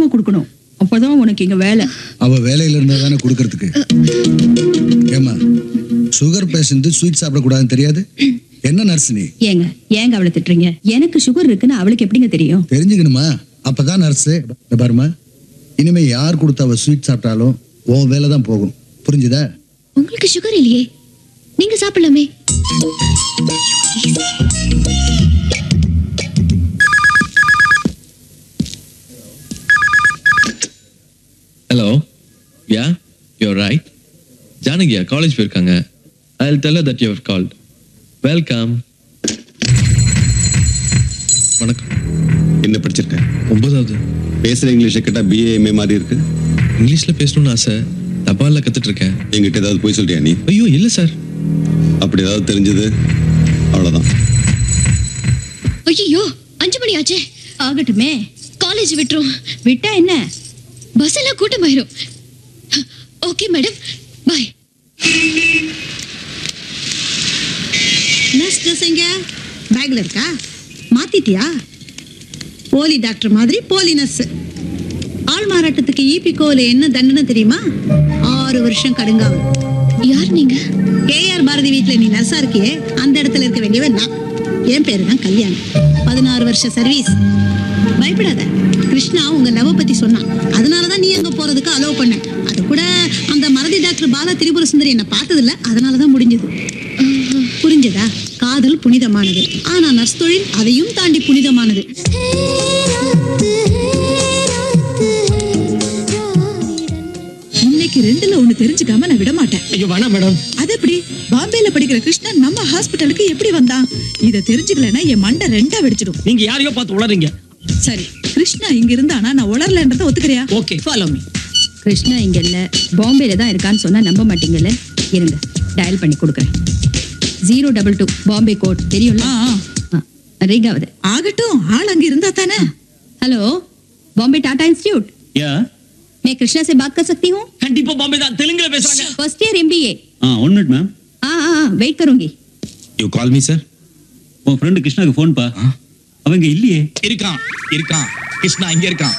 கொடுக்கணும் அப்பதான் உனக்கு இங்க வேலை அவ வேலையில இருந்தா தானே கொடுக்கறதுக்கு ஏமா சுகர் பேஷண்ட் ஸ்வீட் சாப்பிடக்கூடாதுன்னு தெரியாது என்ன நர்ஸ் நீ ஏங்க ஏங்க அவளை திட்டுறீங்க எனக்கு சுகர் இருக்குன்னு அவளுக்கு எப்படிங்க தெரியும் தெரிஞ்சுக்கணுமா அப்பதான் நர்ஸ் பாருமா இனிமே யார் கொடுத்த அவ ஸ்வீட் சாப்பிட்டாலும் உன் வேலை தான் போகும் புரிஞ்சுதா உங்களுக்கு சுகர் இல்லையே நீங்க சாப்பிடலாமே ஹலோ யா யூர் ரைட் ஜானகியா காலேஜ் போயிருக்காங்க I will tell that you called welcome வணக்கம் என்ன படிச்சிருக்க ஒன்பதாவது பேசுற இங்கிலீஷை கேட்டா பிஏ எம்ஏ மாதிரி இருக்கு இங்கிலீஷ்ல பேசணும்னு ஆசை தபாலில் கத்துட்டு இருக்கேன் என்கிட்ட ஏதாவது போய் சொல்றியா நீ ஐயோ இல்லை சார் அப்படி ஏதாவது தெரிஞ்சது அவ்வளவுதான் ஐயோ அஞ்சு மணி ஆச்சே ஆகட்டுமே காலேஜ் விட்டுரும் விட்டா என்ன பஸ் எல்லாம் கூட்டமாயிரும் okay madam bye nurse dress எங்க பேக்ல இருக்கா மாத்திட்டியா போலி டாக்டர் மாதிரி போலி நர்ஸ் ஆள் மாறாட்டத்துக்கு ஈபி கோல என்ன தண்டனை தெரியுமா ஆறு வருஷம் கடுங்காவல் யார் நீங்க கேஆர் பாரதி வீட்ல நீ நர்ஸா இருக்கியே அந்த இடத்துல இருக்க வேண்டியவன் நான் என் பேரு தான் கல்யாணி பதினாறு வருஷ சர்வீஸ் பயப்படாத கிருஷ்ணா உங்க லவ் பத்தி சொன்னான் அதனாலதான் நீ அங்க போறதுக்கு அலோவ் பண்ண அது கூட அந்த மறதி டாக்டர் பாலா திரிபுர சுந்தரி என்ன பார்த்ததில்ல அதனாலதான் முடிஞ்சது புரிஞ்சதா காதல் புனிதமானது ஆனா நர்ஸ் தொழில் அதையும் தாண்டி புனிதமானது இன்னைக்கு ரெண்டுல ஒண்ணு தெரிஞ்சுக்காம நான் விட மாட்டேன் ஐயோ வேணாம் மேடம் அது எப்படி பாம்பேல படிக்கிற கிருஷ்ணன் நம்ம ஹாஸ்பிட்டலுக்கு எப்படி வந்தான் இத தெரிஞ்சுக்கலன்னா என் மண்டை ரெண்டா வெடிச்சிடும் நீங்க யாரையோ பார்த்து உளறீங்க சரி கிருஷ்ணா இங்க இருந்தானா நான் உளரலன்றத ஒத்துக்கிறியா Okay. ஃபாலோ மீ கிருஷ்ணா இங்க இல்ல பாம்பேல தான் இருக்கான்னு சொன்னா நம்ப மாட்டீங்கல்ல இருங்க டயல் பண்ணி கொடுக்குறேன் zero double two Bombay code தெரியும்ல ஆ, ஆ. ரீகாவது ஆகட்டும் ஆள் அங்க இருந்தா தானே hello Bombay Tata institute yeah मैं कृष्णा से बात कर सकती हूँ கண்டிப்பா பாம்பே தான் தெலுங்குல பேசுறாங்க फर्स्ट ईयर एमबीए ஆ ஒன் மினிட் மேம் हाँ हाँ हाँ वेट करूंगी யூ கால் மீ சார் உன் ஃப்ரெண்டு கிருஷ்ணாக்கு ஃபோன் பா அவங்க இல்லையே இருக்கான் இருக்கான் கிருஷ்ணா இங்க இருக்கான்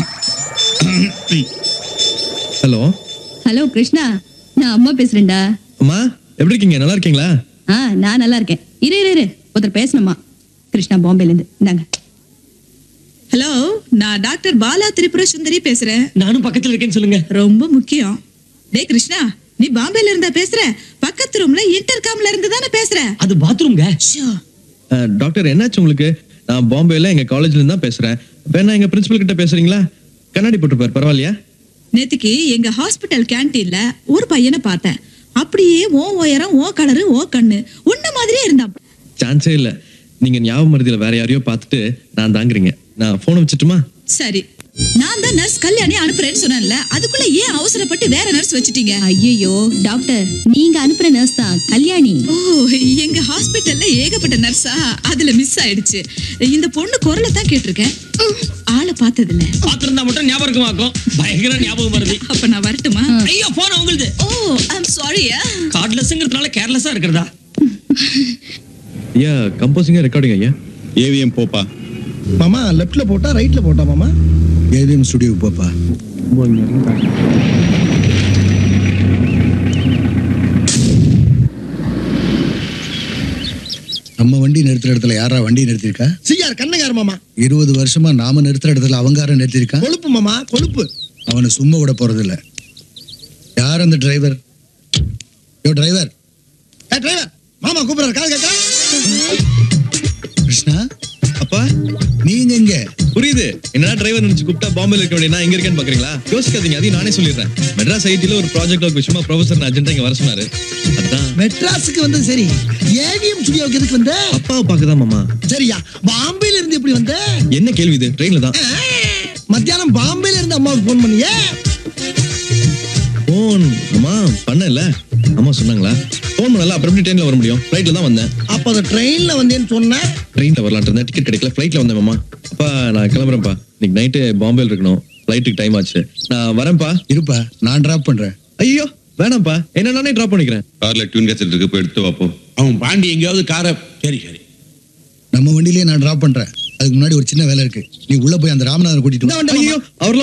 ஹலோ ஹலோ கிருஷ்ணா நான் அம்மா பேசுறேன்டா அம்மா எப்படி இருக்கீங்க நல்லா இருக்கீங்களா ஆ நான் நல்லா இருக்கேன் இரு இரு இரு ஒருத்தர் பேசணுமா கிருஷ்ணா பாம்பேல இருந்து இந்தாங்க ஹலோ நான் டாக்டர் பாலா திரிபுர சுந்தரி பேசுறேன் நானும் பக்கத்துல இருக்கேன்னு சொல்லுங்க ரொம்ப முக்கியம் டேய் கிருஷ்ணா நீ பாம்பேல இருந்தா பேசுற பக்கத்து ரூம்ல இன்டர்காம்ல இருந்து தானே பேசுற அது பாத்ரூம்ங்க ஷோ. அஹ், டாக்டர் என்னாச்சு உங்களுக்கு நான் பாம்பேல எங்க காலேஜ்ல இருந்து தான் பேசுறேன் வேணா எங்க பிரின்சிபல் கிட்ட பேசுறீங்களா கண்ணாடி போட்டுப்பார் பரவாயில்லையா நேத்துக்கு எங்க ஹாஸ்பிட்டல் கேண்டீன்ல ஒரு பையனை பார்த்தேன் அப்படியே ஓ உயரம் ஓ கலரு ஓ கண்ணு உன்ன மாதிரியே இருந்தான் சான்ஸே இல்ல நீங்க ஞாபகம் மருதியில வேற யாரையோ பார்த்துட்டு நான் தாங்குறீங்க நான் போன் வச்சுட்டுமா சரி நான் தான் நர்ஸ் கல்யாணி அனுப்புறேன்னு சொன்னேன்ல அதுக்குள்ள ஏன் அவசரப்பட்டு வேற நர்ஸ் வச்சிட்டீங்க ஐயோ டாக்டர் நீங்க அனுப்புற நர்ஸ் தான் கல்யாணி ஓ எங்க ஹாஸ்பிட்டல்ல ஏகப்பட்ட நர்ஸா அதுல மிஸ் ஆயிடுச்சு இந்த பொண்ணு குரலை தான் கேட்டிருக்கேன் ஆளை பார்த்ததில்ல பாத்திருந்தா மட்டும் ஞாபகம் இருக்குமாக்கும் பயங்கர ஞாபகம் வருது அப்ப நான் வரட்டுமா ஐயோ போன் உங்களுது ஓ ஐம் சாரியா கார்ட்லெஸ்ங்கிறதுனால கேர்லெஸ்ஸா இருக்கிறதா ஐயா கம்போசிங்கா ரெக்கார்டிங் ஐயா ஏவிஎம் போப்பா மாமா லெஃப்ட்ல போட்டா ரைட்ல போட்டா மாமா ஏவிஎம் ஸ்டுடியோக்கு போப்பா நம்ம வண்டி நிறுத்துற இடத்துல யாரா வண்டி நிறுத்திருக்கா சிஆர் கண்ணகார் மாமா இருபது வருஷமா நாம நிறுத்துற இடத்துல அவங்கார நிறுத்திருக்கா கொழுப்பு மாமா கொழுப்பு அவனை சும்மா விட போறது இல்ல யார் அந்த டிரைவர் யோ டிரைவர் ஏ டிரைவர் மாமா கூப்பிடுறாரு கால் கேட்கறேன் கிருஷ்ணா அப்பா நீங்க எங்க புரியுது என்னடா டிரைவர் நினைச்சு கூப்பிட்டா பாம்பேல இருக்க வேண்டிய நான் இங்க இருக்கேன்னு பாக்குறீங்களா யோசிக்காதீங்க அதையும் நானே சொல்லிடுறேன் மெட்ராஸ் ஐடில ஒரு ப்ராஜெக்ட் ஒர்க் விஷயமா ப்ரொஃபசர் அர்ஜென்டா இங்க வர சொன்னாரு அதான் மெட்ராஸுக்கு வந்தது சரி ஏவிஎம் ஸ்டுடியோக்கு எதுக்கு வந்த அப்பாவை பார்க்கதான் மாமா சரியா பாம்பேல இருந்து எப்படி வந்த என்ன கேள்வி இது ட்ரெயின்ல தான் ஆ, மத்தியானம் பாம்பேல இருந்து அம்மாவுக்கு ஃபோன் பண்ணியே போன் அம்மா பண்ணல அம்மா சொன்னாங்களா போன் பண்ணல அப்புறம் எப்படி ட்ரெயின்ல வர முடியும் ஃப்ளைட்ல தான் வந்தேன் அப்ப அந்த ட்ரெயின்ல வந்தேன்னு சொன்ன ட்ரெயின்ல வரலான் இருந்தேன் டிக்கெட் கிடைக்கல ஃப்ளைட்ல வந்தேன் மாமா அப்பா நான் கிளம்புறேன்ப்பா இன்னைக்கு நைட்டு பாம்பேல இருக்கணும் ஃப்ளைட்டுக்கு டைம் ஆச்சு நான் வரேன்ப்பா இருப்பா நான் டிராப் பண்றேன் ஐயோ வேணாம்ப்பா என்ன நானே டிராப் பண்ணிக்கிறேன் கார்ல டியூன் கேசட் இருக்கு போய் எடுத்து வாப்போ அவன் பாண்டி எங்கேயாவது காரை சரி சரி நம்ம வண்டியிலேயே நான் டிராப் பண்றேன் அதுக்கு முன்னாடி ஒரு சின்ன வேலை இருக்கு நீ உள்ள போய் அந்த ராமநாதன் கூட்டிட்டு வா. இந்த வண்டி மாமா. ஐயோ அவர்லாம்